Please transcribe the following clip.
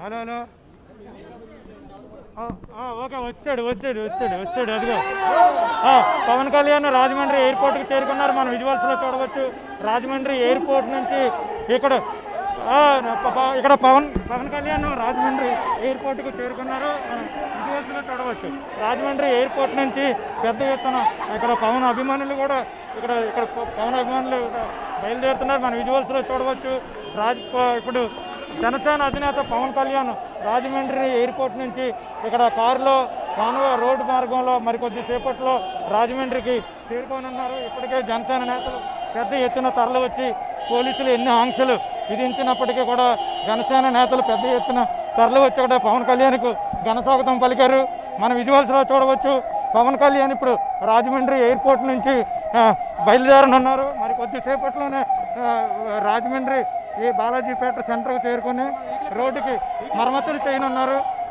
hello hello ఆ, ఆ, okay వచ్చాడు వచ్చాడు వచ్చాడు వచ్చాడు అదిగో ఆ, పవన్ కళ్యాణ్ రాజమండ్రి ఎయిర్పోర్ట్కి చేరుకున్నారు మనం విజువల్స్లో చూడవచ్చు రాజమండ్రి ఎయిర్పోర్ట్ నుంచి ఇక్కడ ఆ, ప- ప- ఇక్కడ పవన్ పవన్ కళ్యాణ్ రాజమండ్రి ఎయిర్పోర్ట్కి చేరుకున్నారు మనం విజువల్స్లో చూడవచ్చు రాజమండ్రి ఎయిర్పోర్ట్ నుంచి పెద్ద ఎత్తున ఇక్కడ పవన్ అభిమానులు కూడా ఇక్కడ ఇక్కడ ప- పవన్ అభిమానులు ఇక్కడ బయలుదేరుతున్నారు మన విజువల్స్లో చూడవచ్చు రాజ్ ప- ఇప్పుడు జనసేన అధినేత పవన్ కళ్యాణ్ రాజమండ్రి ఎయిర్పోర్ట్ నుంచి ఇక్కడ కారులో కానువ రోడ్డు మార్గంలో మరికొద్ది సేపట్లో రాజమండ్రికి చేరుకోనున్నారు ఇప్పటికే జనసేన నేతలు పెద్ద ఎత్తున తరలి వచ్చి పోలీసులు ఎన్ని ఆంక్షలు విధించినప్పటికీ కూడా జనసేన నేతలు పెద్ద ఎత్తున తరలి వచ్చి కూడా పవన్ కళ్యాణ్కు ఘనస్వాగతం పలికారు మన విజువల్స్లో చూడవచ్చు పవన్ కళ్యాణ్ ఇప్పుడు రాజమండ్రి ఎయిర్పోర్ట్ నుంచి ఆ, బయలుదేరనున్నారు మరి కొద్దిసేపట్లోనే ఆ, రాజమండ్రి ఈ బాలాజీపేట సెంటర్కు చేరుకొని రోడ్డుకి మరమ్మతులు చేయనున్నారు